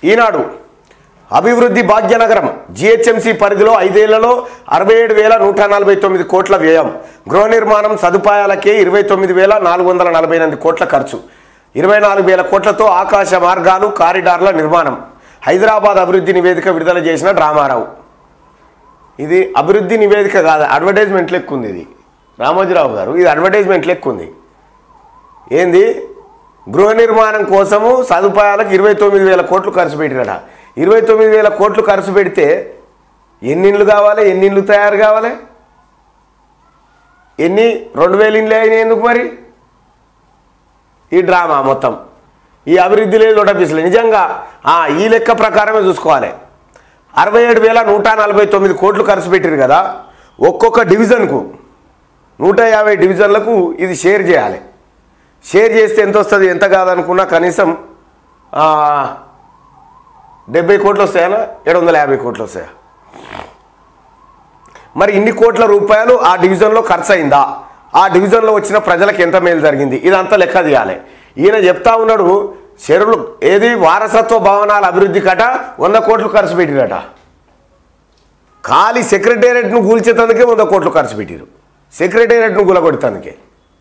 ఈనాడు అభివృద్ధి భాగ్యనగరం జిహెచ్ఎంసీ పరిధిలో ఐదేళ్లలో అరవై ఏడు వేల నూట నలభై తొమ్మిది కోట్ల వ్యయం గృహ నిర్మాణం సదుపాయాలకే ఇరవై తొమ్మిది వేల నాలుగు వందల నలభై ఎనిమిది కోట్ల ఖర్చు ఇరవై నాలుగు వేల కోట్లతో ఆకాశ మార్గాలు కారిడార్ల నిర్మాణం హైదరాబాద్ అభివృద్ధి నివేదిక విడుదల చేసిన డ్రామారావు ఇది అభివృద్ధి నివేదిక కాదు అడ్వర్టైజ్మెంట్ లెక్క ఉంది ఇది రామోజీరావు గారు ఇది అడ్వర్టైజ్మెంట్ లెక్క ఉంది ఏంది గృహ నిర్మాణం కోసము సదుపాయాలకు ఇరవై తొమ్మిది వేల కోట్లు ఖర్చు పెట్టినట ఇరవై తొమ్మిది వేల కోట్లు ఖర్చు పెడితే ఎన్ని ఇండ్లు కావాలి ఎన్ని ఇండ్లు తయారు కావాలి ఎన్ని రెండు వేల ఇండ్లు అయినాయి ఎందుకు మరి ఈ డ్రామా మొత్తం ఈ అభివృద్ధి లేదు నోటపీసులు నిజంగా ఆ, ఈ లెక్క ప్రకారమే చూసుకోవాలి అరవై ఏడు వేల నూట నలభై తొమ్మిది కోట్లు ఖర్చు పెట్టారు కదా ఒక్కొక్క డివిజన్కు నూట యాభై డివిజన్లకు ఇది షేర్ చేయాలి షేర్ చేస్తే ఎంత వస్తుంది ఎంత కాదనుకున్నా కనీసం ఆ, డెబ్బై కోట్లు వస్తాయనా ఏడు వందల యాభై కోట్లు వస్తాయా మరి ఇన్ని కోట్ల రూపాయలు ఆ డివిజన్లో ఖర్చు అయిందా ఆ డివిజన్లో వచ్చిన ప్రజలకు ఎంత మేలు జరిగింది ఇదంతా లెక్క తీయాలి ఈయన చెప్తా ఉన్నాడు చెరువులు ఏది వారసత్వ భవనాల అభివృద్ధి కట వంద కోట్లు ఖర్చు పెట్టిరట ఖాళీ సెక్రటేరియట్ను కూల్చేతందుకే వంద కోట్లు ఖర్చు పెట్టిరు సెక్రటేరియట్ను కూలగొడతానికే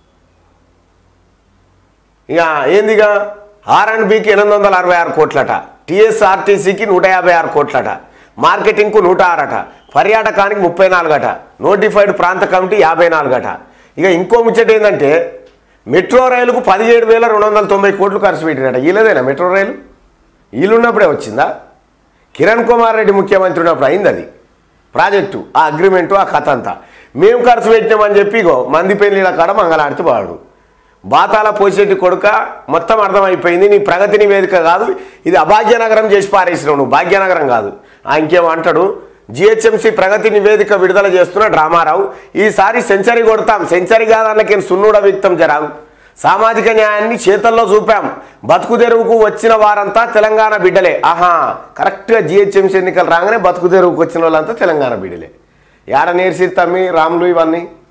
ఇక ఏందిగా ఆర్ అండ్ బికి ఎనిమిది వందల అరవై ఆరు కోట్లట టీఎస్ఆర్టీసీకి నూట యాభై ఆరు కోట్లట మార్కెటింగ్కు నూట ఆరట పర్యాటకానికి ముప్పై నాలుగట నోటిఫైడ్ ప్రాంత కమిటీ యాభై నాలుగట ఇక ఇంకో ముచ్చట ఏంటంటే మెట్రో రైలుకు పదిహేడు వేల రెండు వందల తొంభై కోట్లు ఖర్చు పెట్టిరట వీళ్ళదేనా మెట్రో రైలు వీళ్ళున్నప్పుడే వచ్చిందా కిరణ్ కుమార్ రెడ్డి ముఖ్యమంత్రి ఉన్నప్పుడు అయింది అది ప్రాజెక్టు ఆ అగ్రిమెంటు ఆ కథ అంతా మేము ఖర్చు పెట్టినామని చెప్పి ఇగో మంది పెళ్లిల కాడ మంగళాడితే వాడు బాతాల పోసేటి కొడుక మొత్తం అర్థమైపోయింది నీ ప్రగతి నివేదిక కాదు ఇది అభాగ్యనగరం చేసి పారేసినావు నువ్వు భాగ్యనగరం కాదు ఆ ఇంకేమో అంటాడు జిహెచ్ఎంసీ ప్రగతి నివేదిక విడుదల చేస్తున్న డ్రామారావు ఈసారి సెంచరీ కొడతాం సెంచరీ కాదన్నకి సున్నుడ వ్యక్తం జరాగు సామాజిక న్యాయాన్ని చేతల్లో చూపాం బతుకు తెరువుకు వచ్చిన వారంతా తెలంగాణ బిడ్డలే ఆహా కరెక్ట్గా జిహెచ్ఎంసీ ఎన్నికలు రాగానే బతుకు తెరువుకు వచ్చిన వాళ్ళంతా తెలంగాణ బిడ్డలే ఏడ నేర్సి తమ్మి రాములు ఇవన్నీ